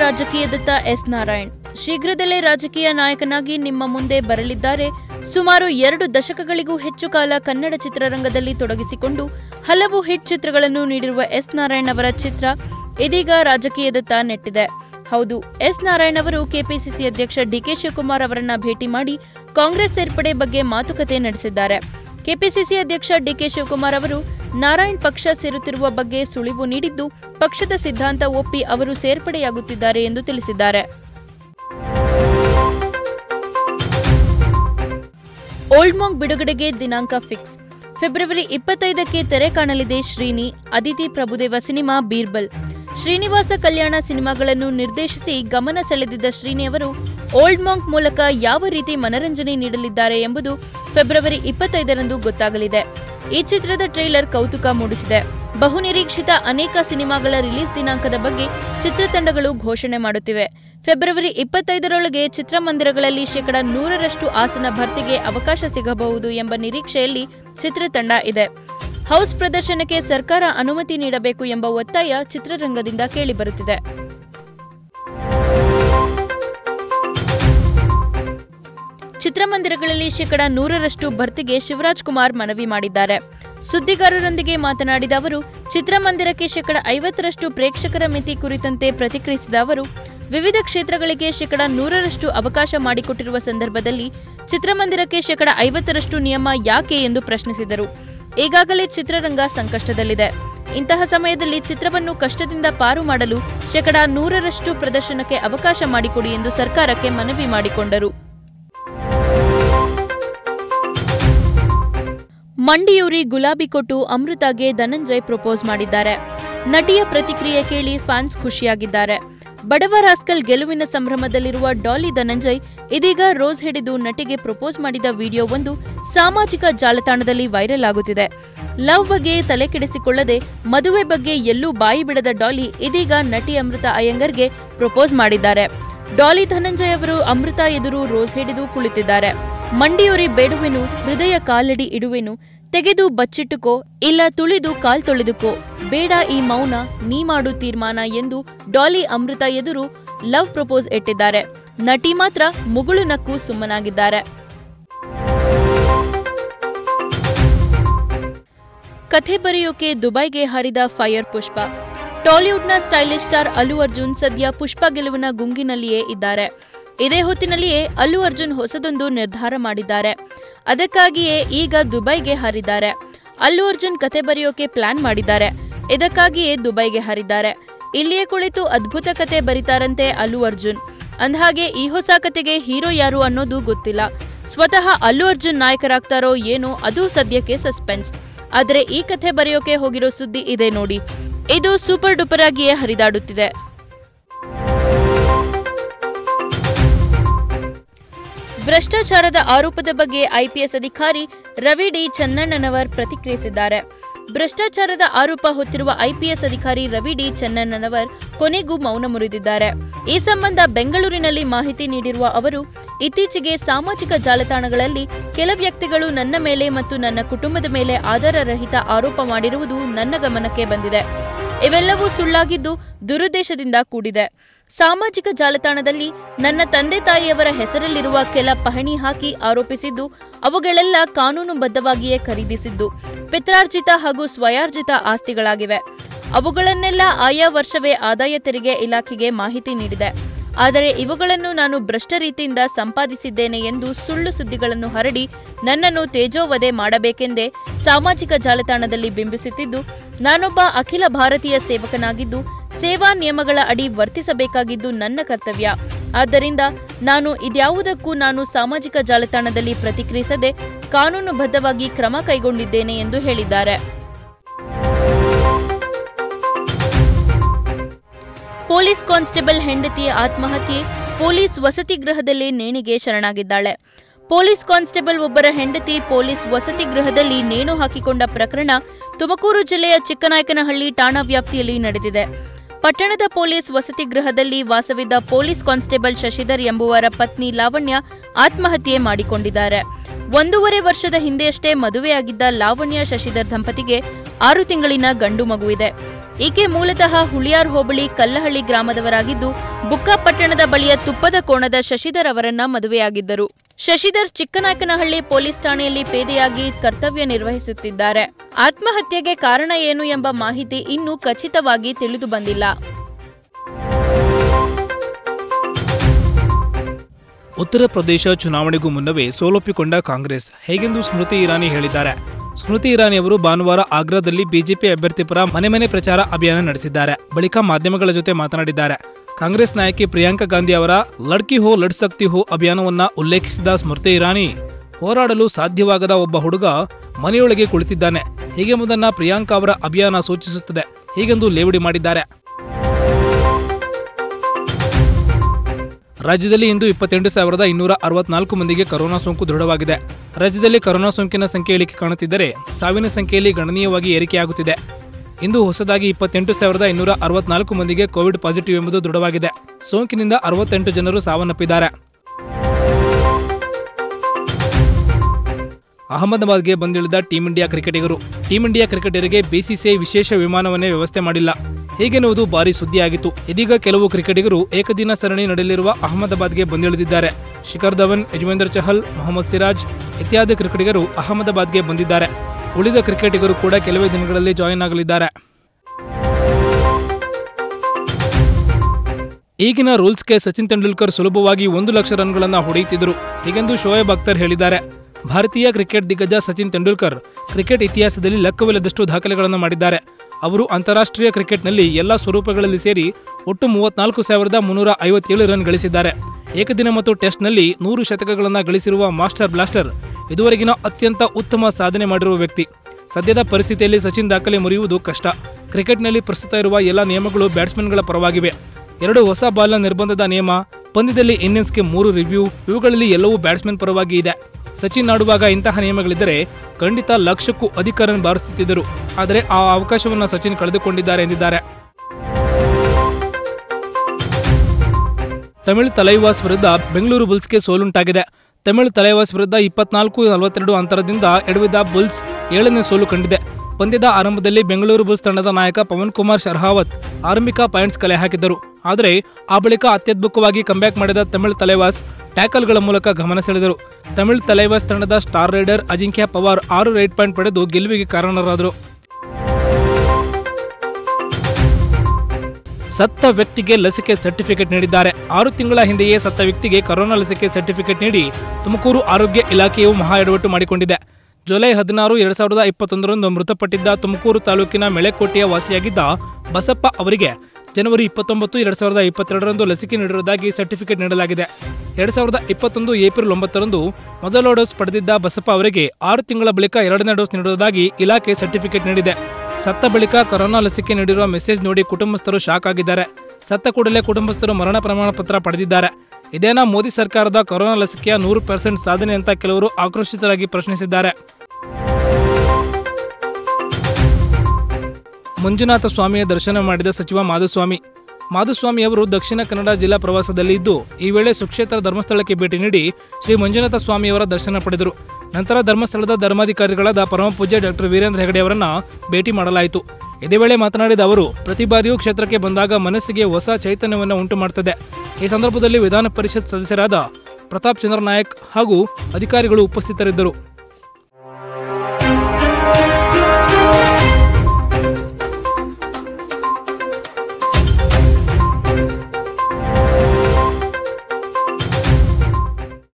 ರಾಜಕೀಯದತ್ತ S Narayan ಶೀಘ್ರದಲ್ಲೇ ರಾಜಕೀಯ ನಾಯಕನಾಗಿ ನಿಮ್ಮ ಮುಂದೆ ಬರಲಿದ್ದಾರೆ ಸುಮಾರು ಎರಡು ದಶಕಗಳಿಗೂ ಹೆಚ್ಚು ಕಾಲ ಕನ್ನಡ ಚಿತ್ರರಂಗದಲ್ಲಿ ತೊಡಗಿಸಿಕೊಂಡು ಹಲವು ಹಿಟ್ ಚಿತ್ರಗಳನ್ನು ನೀಡಿರುವ ಎಸ್ ನಾರಾಯಣ್ ಅವರ ಚಿತ್ರ ಇದೀಗ ರಾಜಕೀಯದತ್ತ ನೆಟ್ಟಿದೆ ಹೌದು ಎಸ್ ನಾರಾಯಣ್ ಅವರು ಕೆಪಿಸಿಸಿ ಅಧ್ಯಕ್ಷ ಡಿಕೆ ಶಿವಕುಮಾರ್ ಅವರನ್ನ ಭೇಟಿ ಮಾಡಿ ಕಾಂಗ್ರೆಸ್ ಸೇರ್ಪಡೆ ಬಗ್ಗೆ ಮಾತುಕತೆ ನಡೆಸಿದ್ದಾರೆ ಕೆಪಿಸಿಸಿ ಅಧ್ಯಕ್ಷ ಡಿಕೆ ಶಿವಕುಮಾರ್ ಅವರು ನಾರಾಯಣ್ ಪಕ್ಷ ಸೇರುತ್ತಿರುವ ಬಗ್ಗೆ ಸುಳಿವು ನೀಡಿದ್ದು ಪಕ್ಷದ ಸಿದ್ಧಾಂತ ಒಪ್ಪಿ ಅವರು ಸೇರ್ಪಡೆಯಾಗುತ್ತಿದ್ದಾರೆ ಎಂದು ತಿಳಿಸಿದ್ದಾರೆ ಓಲ್ಡ್ ಮಾಂಗ್ ಬಿಡುಗಡೆಗೆ ದಿನಾಂಕ ಫಿಕ್ಸ್ ಫೆಬ್ರವರಿ ಇಪ್ಪತ್ತೈದಕ್ಕೆ ತೆರೆ ಕಾಣಲಿದೆ ಶ್ರೀನಿ ಅದಿತಿ ಪ್ರಭುದೇವ ಸಿನಿಮಾ ಬೀರ್ಬಲ್ ಶ್ರೀನಿವಾಸ ಕಲ್ಯಾಣ ಸಿನಿಮಾಗಳನ್ನು ನಿರ್ದೇಶಿಸಿ ಗಮನ ಸೆಳೆದಿದ್ದ ಶ್ರೀನಿ ಅವರು ಓಲ್ಡ್ ಮಾಂಕ್ ಮೂಲಕ ಯಾವ ರೀತಿ ಮನರಂಜನೆ ನೀಡಲಿದ್ದಾರೆ ಎಂಬುದು ಫೆಬ್ರವರಿ ಇಪ್ಪತ್ತೈದರಂದು ಗೊತ್ತಾಗಲಿದೆ ಈ ಚಿತ್ರದ ಟ್ರೇಲರ್ ಕೌತುಕ ಮೂಡಿಸಿದೆ ಬಹುನಿರೀಕ್ಷಿತ ಅನೇಕ ಸಿನಿಮಾಗಳ ರಿಲೀಸ್ ದಿನಾಂಕದ ಬಗ್ಗೆ ಚಿತ್ರತಂಡಗಳು ಘೋಷಣೆ ಮಾಡುತ್ತಿವೆ ಫೆಬ್ರವರಿ ಇಪ್ಪತ್ತೈದರೊಳಗೆ ಚಿತ್ರಮಂದಿರಗಳಲ್ಲಿ ಶೇಕಡ ನೂರರಷ್ಟು ಆಸನ ಭರ್ತಿಗೆ ಅವಕಾಶ ಸಿಗಬಹುದು ಎಂಬ ನಿರೀಕ್ಷೆಯಲ್ಲಿ ಚಿತ್ರತಂಡ ಇದೆ ಹೌಸ್ ಪ್ರದರ್ಶನಕ್ಕೆ ಸರ್ಕಾರ ಅನುಮತಿ ನೀಡಬೇಕು ಎಂಬ ಒತ್ತಾಯ ಚಿತ್ರರಂಗದಿಂದ ಕೇಳಿಬರುತ್ತಿದೆ ಚಿತ್ರಮಂದಿರಗಳಲ್ಲಿ ಶೇಕಡ ನೂರರಷ್ಟು ಭರ್ತಿಗೆ ಶಿವರಾಜ್ ಕುಮಾರ್ ಮನವಿ ಮಾಡಿದ್ದಾರೆ ಸುದ್ದಿಗಾರರೊಂದಿಗೆ ಮಾತನಾಡಿದ ಅವರು ಚಿತ್ರಮಂದಿರಕ್ಕೆ ಶೇಕಡ ಐವತ್ತರಷ್ಟು ಪ್ರೇಕ್ಷಕರ ಮಿತಿ ಕುರಿತಂತೆ ಪ್ರತಿಕ್ರಿಯಿಸಿದ ಅವರು ವಿವಿಧ ಕ್ಷೇತ್ರಗಳಿಗೆ ಶೇಕಡ ನೂರರಷ್ಟು ಅವಕಾಶ ಮಾಡಿಕೊಟ್ಟಿರುವ ಸಂದರ್ಭದಲ್ಲಿ ಚಿತ್ರಮಂದಿರಕ್ಕೆ ಶೇಕಡ ಐವತ್ತರಷ್ಟು ನಿಯಮ ಯಾಕೆ ಎಂದು ಪ್ರಶ್ನಿಸಿದರು ಈಗಾಗಲೇ ಚಿತ್ರರಂಗ ಸಂಕಷ್ಟದಲ್ಲಿದೆ ಇಂತಹ ಸಮಯದಲ್ಲಿ ಚಿತ್ರವನ್ನು ಕಷ್ಟದಿಂದ ಪಾರು ಮಾಡಲು ಶೇಕಡ ನೂರರಷ್ಟು ಪ್ರದರ್ಶನಕ್ಕೆ ಅವಕಾಶ ಮಾಡಿಕೊಡಿ ಎಂದು ಸರ್ಕಾರಕ್ಕೆ ಮನವಿ ಮಾಡಿಕೊಂಡರು ಮಂಡಿಯೂರಿ ಗುಲಾಬಿ ಕೊಟ್ಟು ಅಮೃತಾಗೆ ಧನಂಜಯ್ ಪ್ರಪೋಸ್ ಮಾಡಿದ್ದಾರೆ ನಟಿಯ ಪ್ರತಿಕ್ರಿಯೆ ಕೇಳಿ ಫ್ಯಾನ್ಸ್ ಖುಷಿಯಾಗಿದ್ದಾರೆ ಬಡವ ರಾಸ್ಕಲ್ ಗೆಲುವಿನ ಸಂಭ್ರಮದಲ್ಲಿರುವ ಡಾಲಿ ಧನಂಜಯ್ ಇದೀಗ ರೋಸ್ ಹಿಡಿದು ನಟಿಗೆ ಪ್ರಪೋಸ್ ಮಾಡಿದ ವಿಡಿಯೋವೊಂದು ಸಾಮಾಜಿಕ ಜಾಲತಾಣದಲ್ಲಿ ವೈರಲ್ ಆಗುತ್ತಿದೆ ಲವ್ ಬಗ್ಗೆ ತಲೆ ಕೆಡಿಸಿಕೊಳ್ಳದೆ ಮದುವೆ ಬಗ್ಗೆ ಎಲ್ಲೂ ಬಾಯಿ ಬಿಡದ ಡಾಲಿ ಇದೀಗ ನಟಿ ಅಮೃತ ಅಯ್ಯಂಗರ್ಗೆ ಪ್ರಪೋಸ್ ಮಾಡಿದ್ದಾರೆ ಡಾಲಿ ಧನಂಜಯ್ ಅವರು ಅಮೃತ ಎದುರು ರೋಸ್ ಹಿಡಿದು ಕುಳಿತಿದ್ದಾರೆ ಮಂಡಿಯೂರಿ ಬೇಡುವೆನು ಹೃದಯ ಕಾಲಡಿ ಇಡುವೆನು ತೆಗೆದು ಬಚ್ಚಿಟ್ಟುಕೋ ಇಲ್ಲ ತುಳಿದು ಕಾಲ್ ತೊಳೆದುಕೋ ಬೇಡ ಈ ಮೌನ ನೀ ಮಾಡು ತೀರ್ಮಾನ ಎಂದು ಡಾಲಿ ಅಮೃತ ಎದುರು ಲವ್ ಪ್ರಪೋಸ್ ಇಟ್ಟಿದ್ದಾರೆ ನಟಿ ಮಾತ್ರ ಮುಗುಳು ನಕ್ಕು ಸುಮ್ಮನಾಗಿದ್ದಾರೆ ಕಥೆ ಬರೆಯೋಕೆ ದುಬೈಗೆ ಹಾರಿದ ಫೈರ್ ಪುಷ್ಪ ಟಾಲಿವುಡ್ನ ಸ್ಟೈಲಿಶ್ ಸ್ಟಾರ್ ಅಲ್ಲು ಅರ್ಜುನ್ ಸದ್ಯ ಪುಷ್ಪ ಗೆಲುವಿನ ಗುಂಗಿನಲ್ಲಿಯೇ ಇದ್ದಾರೆ ಇದೇ ಹೊತ್ತಿನಲ್ಲಿಯೇ ಅಲ್ಲು ಅರ್ಜುನ್ ಹೊಸದೊಂದು ನಿರ್ಧಾರ ಮಾಡಿದ್ದಾರೆ ಅದಕ್ಕಾಗಿಯೇ ಈಗ ದುಬೈಗೆ ಹಾರಿದ್ದಾರೆ ಅಲ್ಲು ಅರ್ಜುನ್ ಕತೆ ಬರೆಯೋಕೆ ಪ್ಲಾನ್ ಮಾಡಿದ್ದಾರೆ ಇದಕ್ಕಾಗಿಯೇ ದುಬೈಗೆ ಹಾರಿದ್ದಾರೆ ಇಲ್ಲಿಯೇ ಕುಳಿತು ಅದ್ಭುತ ಕತೆ ಬರಿತಾರಂತೆ ಅಲ್ಲು ಅರ್ಜುನ್ ಅಂದಹಾಗೆ ಈ ಹೊಸ ಕತೆಗೆ ಹೀರೋ ಯಾರು ಅನ್ನೋದು ಗೊತ್ತಿಲ್ಲ ಸ್ವತಃ ಅಲ್ಲು ಅರ್ಜುನ್ ನಾಯಕರಾಗ್ತಾರೋ ಏನೋ ಅದು ಸದ್ಯಕ್ಕೆ ಸಸ್ಪೆನ್ಸ್ ಆದರೆ ಈ ಕಥೆ ಬರೆಯೋಕೆ ಹೋಗಿರೋ ಸುದ್ದಿ ಇದೆ ನೋಡಿ ಇದು ಸೂಪರ್ ಡೂಪರ್ ಆಗಿಯೇ ಹರಿದಾಡುತ್ತಿದೆ ಭ್ರಷ್ಟಾಚಾರದ ಆರೋಪದ ಬಗ್ಗೆ ಐಪಿಎಸ್ ಅಧಿಕಾರಿ ರವಿ ಡಿ ಚನ್ನಣ್ಣನವರ್ ಪ್ರತಿಕ್ರಿಯಿಸಿದ್ದಾರೆ ಭ್ರಷ್ಟಾಚಾರದ ಆರೋಪ ಹೊತ್ತಿರುವ ಐಪಿಎಸ್ ಅಧಿಕಾರಿ ರವಿ ಡಿ ಚನ್ನಣ್ಣನವರ್ ಕೊನೆಗೂ ಮೌನ ಮುರಿದಿದ್ದಾರೆ ಈ ಸಂಬಂಧ ಬೆಂಗಳೂರಿನಲ್ಲಿ ಮಾಹಿತಿ ನೀಡಿರುವ ಅವರು ಇತ್ತೀಚೆಗೆ ಸಾಮಾಜಿಕ ಜಾಲತಾಣಗಳಲ್ಲಿ ಕೆಲ ವ್ಯಕ್ತಿಗಳು ನನ್ನ ಮೇಲೆ ಮತ್ತು ನನ್ನ ಕುಟುಂಬದ ಮೇಲೆ ಆಧಾರರಹಿತ ಆರೋಪ ಮಾಡಿರುವುದು ನನ್ನ ಗಮನಕ್ಕೆ ಬಂದಿದೆ ಇವೆಲ್ಲವೂ ಸುಳ್ಳಾಗಿದ್ದು ದುರುದ್ದೇಶದಿಂದ ಕೂಡಿದೆ ಸಾಮಾಜಿಕ ಜಾಲತಾಣದಲ್ಲಿ ನನ್ನ ತಂದೆ ತಾಯಿಯವರ ಹೆಸರಲ್ಲಿರುವ ಕೆಲ ಪಹಣಿ ಹಾಕಿ ಆರೋಪಿಸಿದ್ದು ಅವುಗಳೆಲ್ಲ ಕಾನೂನುಬದ್ಧವಾಗಿಯೇ ಖರೀದಿಸಿದ್ದು ಪಿತ್ರಾರ್ಜಿತ ಹಾಗೂ ಸ್ವಯಾರ್ಜಿತ ಆಸ್ತಿಗಳಾಗಿವೆ ಅವುಗಳನ್ನೆಲ್ಲ ಆಯಾ ವರ್ಷವೇ ಆದಾಯ ತೆರಿಗೆ ಇಲಾಖೆಗೆ ಮಾಹಿತಿ ನೀಡಿದೆ ಆದರೆ ಇವುಗಳನ್ನು ನಾನು ಭ್ರಷ್ಟ ರೀತಿಯಿಂದ ಸಂಪಾದಿಸಿದ್ದೇನೆ ಎಂದು ಸುಳ್ಳು ಸುದ್ದಿಗಳನ್ನು ಹರಡಿ ನನ್ನನ್ನು ತೇಜೋವಧೆ ಮಾಡಬೇಕೆಂದೇ ಸಾಮಾಜಿಕ ಜಾಲತಾಣದಲ್ಲಿ ಬಿಂಬಿಸುತ್ತಿದ್ದು ನಾನೊಬ್ಬ ಅಖಿಲ ಭಾರತೀಯ ಸೇವಕನಾಗಿದ್ದು ಸೇವಾ ನಿಯಮಗಳ ಅಡಿ ವರ್ತಿಸಬೇಕಾಗಿದ್ದು ನನ್ನ ಕರ್ತವ್ಯ ಆದ್ದರಿಂದ ನಾನು ಇದ್ಯಾವುದಕ್ಕೂ ನಾನು ಸಾಮಾಜಿಕ ಜಾಲತಾಣದಲ್ಲಿ ಪ್ರತಿಕ್ರಿಯಿಸದೆ ಕಾನೂನುಬದ್ಧವಾಗಿ ಕ್ರಮ ಕೈಗೊಂಡಿದ್ದೇನೆ ಎಂದು ಹೇಳಿದ್ದಾರೆ ಪೊಲೀಸ್ ಕಾನ್ಸ್ಟೇಬಲ್ ಹೆಂಡತಿ ಆತ್ಮಹತ್ಯೆ ಪೊಲೀಸ್ ವಸತಿ ಗೃಹದಲ್ಲಿ ನೇಣಿಗೆ ಶರಣಾಗಿದ್ದಾಳೆ ಪೊಲೀಸ್ ಕಾನ್ಸ್ಟೇಬಲ್ ಒಬ್ಬರ ಹೆಂಡತಿ ಪೊಲೀಸ್ ವಸತಿ ಗೃಹದಲ್ಲಿ ನೇಣು ಹಾಕಿಕೊಂಡ ಪ್ರಕರಣ ತುಮಕೂರು ಜಿಲ್ಲೆಯ ಚಿಕ್ಕನಾಯಕನಹಳ್ಳಿ ಠಾಣಾ ವ್ಯಾಪ್ತಿಯಲ್ಲಿ ನಡೆದಿದೆ ಪಟ್ಟಣದ ಪೊಲೀಸ್ ವಸತಿ ಗೃಹದಲ್ಲಿ ವಾಸವಿದ್ದ ಪೊಲೀಸ್ ಕಾನ್ಸ್ಟೇಬಲ್ ಶಶಿಧರ್ ಎಂಬುವರ ಪತ್ನಿ ಲಾವಣ್ಯ ಆತ್ಮಹತ್ಯೆ ಮಾಡಿಕೊಂಡಿದ್ದಾರೆ ಒಂದೂವರೆ ವರ್ಷದ ಹಿಂದೆಯಷ್ಟೇ ಮದುವೆಯಾಗಿದ್ದ ಲಾವಣ್ಯ ಶಶಿಧರ್ ದಂಪತಿಗೆ ಆರು ತಿಂಗಳಿನ ಗಂಡು ಮಗುವಿದೆ ಈಕೆ ಮೂಲತಃ ಹುಳಿಯಾರ್ ಹೋಬಳಿ ಕಲ್ಲಹಳ್ಳಿ ಗ್ರಾಮದವರಾಗಿದ್ದು ಬುಕ್ಕಾಪಟ್ಟಣದ ಬಳಿಯ ತುಪ್ಪದ ಕೋಣದ ಶಶಿಧರ್ ಅವರನ್ನ ಮದುವೆಯಾಗಿದ್ದರು ಶಶಿಧರ್ ಚಿಕ್ಕನಾಯಕನಹಳ್ಳಿ ಪೊಲೀಸ್ ಠಾಣೆಯಲ್ಲಿ ಪೇದೆಯಾಗಿ ಕರ್ತವ್ಯ ನಿರ್ವಹಿಸುತ್ತಿದ್ದಾರೆ ಆತ್ಮಹತ್ಯೆಗೆ ಕಾರಣ ಏನು ಎಂಬ ಮಾಹಿತಿ ಇನ್ನೂ ಖಚಿತವಾಗಿ ತಿಳಿದು ಬಂದಿಲ್ಲ ಉತ್ತರ ಪ್ರದೇಶ ಚುನಾವಣೆಗೂ ಮುನ್ನವೇ ಸೋಲೊಪ್ಪಿಕೊಂಡ ಕಾಂಗ್ರೆಸ್ ಹೇಗೆಂದು ಸ್ಮೃತಿ ಇರಾನಿ ಹೇಳಿದ್ದಾರೆ ಸ್ಮೃತಿ ಇರಾನಿ ಅವರು ಭಾನುವಾರ ಆಗ್ರಾದಲ್ಲಿ ಬಿಜೆಪಿ ಅಭ್ಯರ್ಥಿ ಪರ ಮನೆ ಮನೆ ಪ್ರಚಾರ ಅಭಿಯಾನ ನಡೆಸಿದ್ದಾರೆ ಬಳಿಕ ಮಾಧ್ಯಮಗಳ ಜೊತೆ ಮಾತನಾಡಿದ್ದಾರೆ ಕಾಂಗ್ರೆಸ್ ನಾಯಕಿ ಪ್ರಿಯಾಂಕಾ ಗಾಂಧಿ ಅವರ ಲಡ್ಕಿ ಹೋ ಲಡ್ ಸಕ್ತಿ ಹೋ ಅಭಿಯಾನವನ್ನ ಉಲ್ಲೇಖಿಸಿದ ಸ್ಮೃತಿ ಇರಾನಿ ಹೋರಾಡಲು ಸಾಧ್ಯವಾಗದ ಒಬ್ಬ ಹುಡುಗ ಮನೆಯೊಳಗೆ ಕುಳಿತಿದ್ದಾನೆ ಹೀಗೆಂಬುದನ್ನ ಪ್ರಿಯಾಂಕಾ ಅವರ ಅಭಿಯಾನ ಸೂಚಿಸುತ್ತದೆ ಹೀಗೆಂದು ಲೇವಡಿ ಮಾಡಿದ್ದಾರೆ ರಾಜ್ಯದಲ್ಲಿ ಇಂದು ಇಪ್ಪತ್ತೆಂಟು ಸಾವಿರದ ಇನ್ನೂರ ಅರವತ್ನಾಲ್ಕು ಮಂದಿಗೆ ಕೊರೋನಾ ಸೋಂಕು ದೃಢವಾಗಿದೆ ರಾಜ್ಯದಲ್ಲಿ ಕೊರೋನಾ ಸೋಂಕಿನ ಸಂಖ್ಯೆ ಇಳಿಕೆ ಕಾಣುತ್ತಿದ್ದರೆ ಸಾವಿನ ಸಂಖ್ಯೆಯಲ್ಲಿ ಗಣನೀಯವಾಗಿ ಏರಿಕೆಯಾಗುತ್ತಿದೆ ಇಂದು ಹೊಸದಾಗಿ ಇಪ್ಪತ್ತೆಂಟು ಸಾವಿರದ ಇನ್ನೂರ ಅರವತ್ನಾಲ್ಕು ಮಂದಿಗೆ ಕೋವಿಡ್ ಪಾಸಿಟಿವ್ ಎಂಬುದು ದೃಢವಾಗಿದೆ ಸೋಂಕಿನಿಂದ ಅರವತ್ತೆಂಟು ಜನರು ಸಾವನ್ನಪ್ಪಿದ್ದಾರೆ ಅಹಮದಾಬಾದ್ಗೆ ಬಂದಿಳಿದ ಟೀಂ ಇಂಡಿಯಾ ಕ್ರಿಕೆಟಿಗರು ಟೀಂ ಇಂಡಿಯಾ ಕ್ರಿಕೆಟಿಗರಿಗೆ ಬಿಸಿಸಿಐ ವಿಶೇಷ ವಿಮಾನವನ್ನೇ ವ್ಯವಸ್ಥೆ ಮಾಡಿಲ್ಲ ಹೀಗೆನ್ನುವುದು ಭಾರಿ ಸುದ್ದಿಯಾಗಿತ್ತು ಇದೀಗ ಕೆಲವು ಕ್ರಿಕೆಟಿಗರು ಏಕದಿನ ಸರಣಿ ನಡೆಯಲಿರುವ ಅಹಮದಾಬಾದ್ಗೆ ಬಂದಿಳಿದಿದ್ದಾರೆ ಶಿಖರ್ ಧವನ್ ಯಜುವೇಂದ್ರ ಚಹಲ್ ಮೊಹಮ್ಮದ್ ಸಿರಾಜ್ ಇತ್ಯಾದಿ ಕ್ರಿಕೆಟಿಗರು ಅಹಮದಾಬಾದ್ಗೆ ಬಂದಿದ್ದಾರೆ ಉಳಿದ ಕ್ರಿಕೆಟಿಗರು ಕೂಡ ಕೆಲವೇ ದಿನಗಳಲ್ಲಿ ಜಾಯಿನ್ ಆಗಲಿದ್ದಾರೆ ಈಗಿನ ರೂಲ್ಸ್ಗೆ ಸಚಿನ್ ತೆಂಡೂಲ್ಕರ್ ಸುಲಭವಾಗಿ ಒಂದು ಲಕ್ಷ ರನ್ಗಳನ್ನು ಹೊಡೆಯುತ್ತಿದ್ದರು ಹೀಗೆಂದು ಶೋಯಬ್ ಅಖ್ತರ್ ಹೇಳಿದ್ದಾರೆ ಭಾರತೀಯ ಕ್ರಿಕೆಟ್ ದಿಗ್ಗಜ ಸಚಿನ್ ತೆಂಡೂಲ್ಕರ್ ಕ್ರಿಕೆಟ್ ಇತಿಹಾಸದಲ್ಲಿ ಲೆಕ್ಕವಿಲ್ಲದಷ್ಟು ದಾಖಲೆಗಳನ್ನು ಮಾಡಿದ್ದಾರೆ ಅವರು ಅಂತಾರಾಷ್ಟ್ರೀಯ ಕ್ರಿಕೆಟ್ನಲ್ಲಿ ಎಲ್ಲ ಸ್ವರೂಪಗಳಲ್ಲಿ ಸೇರಿ ಒಟ್ಟು ಮೂವತ್ನಾಲ್ಕು ಸಾವಿರದ ಮುನ್ನೂರ ಐವತ್ತೇಳು ರನ್ ಗಳಿಸಿದ್ದಾರೆ ಏಕದಿನ ಮತ್ತು ಟೆಸ್ಟ್ನಲ್ಲಿ ನೂರು ಶತಕಗಳನ್ನು ಗಳಿಸಿರುವ ಮಾಸ್ಟರ್ ಬ್ಲಾಸ್ಟರ್ ಇದುವರೆಗಿನ ಅತ್ಯಂತ ಉತ್ತಮ ಸಾಧನೆ ಮಾಡಿರುವ ವ್ಯಕ್ತಿ ಸದ್ಯದ ಪರಿಸ್ಥಿತಿಯಲ್ಲಿ ಸಚಿನ್ ದಾಖಲೆ ಮುರಿಯುವುದು ಕಷ್ಟ ಕ್ರಿಕೆಟ್ನಲ್ಲಿ ಪ್ರಸ್ತುತ ಇರುವ ಎಲ್ಲ ನಿಯಮಗಳು ಬ್ಯಾಟ್ಸ್ಮನ್ಗಳ ಪರವಾಗಿವೆ ಎರಡು ಹೊಸ ಬಾಲ್ನ ನಿರ್ಬಂಧದ ನಿಯಮ ಪಂದ್ಯದಲ್ಲಿ ಇನ್ನಿಂಗ್ಸ್ಗೆ ಮೂರು ರಿವ್ಯೂ ಇವುಗಳಲ್ಲಿ ಎಲ್ಲವೂ ಬ್ಯಾಟ್ಸ್ಮನ್ ಪರವಾಗಿ ಇದೆ ಸಚಿನ್ ಆಡುವಾಗ ಇಂತಹ ನಿಯಮಗಳಿದ್ದರೆ ಖಂಡಿತ ಲಕ್ಷಕ್ಕೂ ಅಧಿಕ ರನ್ ಬಾರಿಸುತ್ತಿದ್ದರು ಆದರೆ ಆ ಅವಕಾಶವನ್ನು ಸಚಿನ್ ಕಳೆದುಕೊಂಡಿದ್ದಾರೆ ಎಂದಿದ್ದಾರೆ ತಮಿಳ್ ತಲೈವಾಸ್ ವಿರುದ್ಧ ಬೆಂಗಳೂರು ಬುಲ್ಸ್ಗೆ ಸೋಲುಂಟಾಗಿದೆ ತಮಿಳ್ ತಲೈವಾಸ್ ವಿರುದ್ಧ ಇಪ್ಪತ್ನಾಲ್ಕು ನಲವತ್ತೆರಡು ಅಂತರದಿಂದ ಎಡವಿದ ಬುಲ್ಸ್ ಏಳನೇ ಸೋಲು ಕಂಡಿದೆ ಪಂದ್ಯದ ಆರಂಭದಲ್ಲಿ ಬೆಂಗಳೂರು ಬುಲ್ಸ್ ತಂಡದ ನಾಯಕ ಪವನ್ ಕುಮಾರ್ ಶರ್ಹಾವತ್ ಆರಂಭಿಕ ಪಾಯಿಂಟ್ಸ್ ಕಲೆ ಹಾಕಿದ್ದರು ಆದರೆ ಆ ಬಳಿಕ ಅತ್ಯದ್ಭುತವಾಗಿ ಕಂಬ್ಯಾಕ್ ಮಾಡಿದ ತಮಿಳ್ ತಲೈವಾಸ್ ಟ್ಯಾಕಲ್ಗಳ ಮೂಲಕ ಗಮನ ಸೆಳೆದರು ತಮಿಳ್ ತಲೈವಾಸ್ ತಂಡದ ಸ್ಟಾರ್ ರೈಡರ್ ಅಜಿಂಕ್ಯ ಪವಾರ್ ಆರು ರೈಟ್ ಪಾಯಿಂಟ್ ಪಡೆದು ಗೆಲುವಿಗೆ ಕಾರಣರಾದರು ಸತ್ತ ವ್ಯಕ್ತಿಗೆ ಲಸಿಕೆ ಸರ್ಟಿಫಿಕೇಟ್ ನೀಡಿದ್ದಾರೆ ಆರು ತಿಂಗಳ ಹಿಂದೆಯೇ ಸತ್ತ ವ್ಯಕ್ತಿಗೆ ಕೊರೋನಾ ಲಸಿಕೆ ಸರ್ಟಿಫಿಕೇಟ್ ನೀಡಿ ತುಮಕೂರು ಆರೋಗ್ಯ ಇಲಾಖೆಯು ಮಹಾ ಎಡವಟ್ಟು ಮಾಡಿಕೊಂಡಿದೆ ಜುಲೈ ಹದಿನಾರು ಎರಡ್ ಸಾವಿರದ ಇಪ್ಪತ್ತೊಂದರಂದು ಮೃತಪಟ್ಟಿದ್ದ ತುಮಕೂರು ತಾಲೂಕಿನ ಮೆಳೆಕೋಟೆಯ ವಾಸಿಯಾಗಿದ್ದ ಬಸಪ್ಪ ಅವರಿಗೆ ಜನವರಿ ಇಪ್ಪತ್ತೊಂಬತ್ತು ಎರಡ್ ಸಾವಿರದ ಇಪ್ಪತ್ತೆರಡರಂದು ಲಸಿಕೆ ನೀಡಿರುವುದಾಗಿ ಸರ್ಟಿಫಿಕೇಟ್ ನೀಡಲಾಗಿದೆ ಎರಡ್ ಸಾವಿರದ ಇಪ್ಪತ್ತೊಂದು ಏಪ್ರಿಲ್ ಒಂಬತ್ತರಂದು ಮೊದಲ ಡೋಸ್ ಪಡೆದಿದ್ದ ಬಸಪ್ಪ ಅವರಿಗೆ ಆರು ತಿಂಗಳ ಬಳಿಕ ಎರಡನೇ ಡೋಸ್ ನೀಡುವುದಾಗಿ ಇಲಾಖೆ ಸರ್ಟಿಫಿಕೇಟ್ ನೀಡಿದೆ ಸತ್ತ ಬಳಿಕ ಕೊರೋನಾ ಲಸಿಕೆ ನೀಡಿರುವ ಮೆಸೇಜ್ ನೋಡಿ ಕುಟುಂಬಸ್ಥರು ಶಾಕ್ ಆಗಿದ್ದಾರೆ ಸತ್ತ ಕೂಡಲೇ ಕುಟುಂಬಸ್ಥರು ಮರಣ ಪ್ರಮಾಣ ಪತ್ರ ಪಡೆದಿದ್ದಾರೆ ಇದೇನಾ ಮೋದಿ ಸರ್ಕಾರದ ಕೊರೋನಾ ಲಸಿಕೆಯ ನೂರು ಪರ್ಸೆಂಟ್ ಸಾಧನೆ ಅಂತ ಕೆಲವರು ಆಕ್ರೋಶಿತರಾಗಿ ಪ್ರಶ್ನಿಸಿದ್ದಾರೆ ಮಂಜುನಾಥ ಸ್ವಾಮಿಯ ದರ್ಶನ ಮಾಡಿದ ಸಚಿವ ಮಾಧುಸ್ವಾಮಿ ಮಾಧುಸ್ವಾಮಿ ಅವರು ದಕ್ಷಿಣ ಕನ್ನಡ ಜಿಲ್ಲಾ ಪ್ರವಾಸದಲ್ಲಿ ಇದ್ದು ಈ ವೇಳೆ ಸುಕ್ಷೇತ್ರ ಧರ್ಮಸ್ಥಳಕ್ಕೆ ಭೇಟಿ ನೀಡಿ ಶ್ರೀ ಮಂಜುನಾಥ ಸ್ವಾಮಿಯವರ ದರ್ಶನ ಪಡೆದರು ನಂತರ ಧರ್ಮಸ್ಥಳದ ಧರ್ಮಾಧಿಕಾರಿಗಳಾದ ಪರಮಪೂಜ್ಯ ಡಾಕ್ಟರ್ ವೀರೇಂದ್ರ ಹೆಗಡೆ ಅವರನ್ನ ಭೇಟಿ ಮಾಡಲಾಯಿತು ಇದೇ ವೇಳೆ ಮಾತನಾಡಿದ ಅವರು ಪ್ರತಿ ಬಾರಿಯೂ ಕ್ಷೇತ್ರಕ್ಕೆ ಬಂದಾಗ ಮನಸ್ಸಿಗೆ ಹೊಸ ಚೈತನ್ಯವನ್ನು ಉಂಟು ಮಾಡುತ್ತದೆ ಈ ಸಂದರ್ಭದಲ್ಲಿ ವಿಧಾನ ಪರಿಷತ್ ಸದಸ್ಯರಾದ ಪ್ರತಾಪ್ ಚಂದ್ರ ನಾಯಕ್ ಹಾಗೂ ಅಧಿಕಾರಿಗಳು ಉಪಸ್ಥಿತರಿದ್ದರು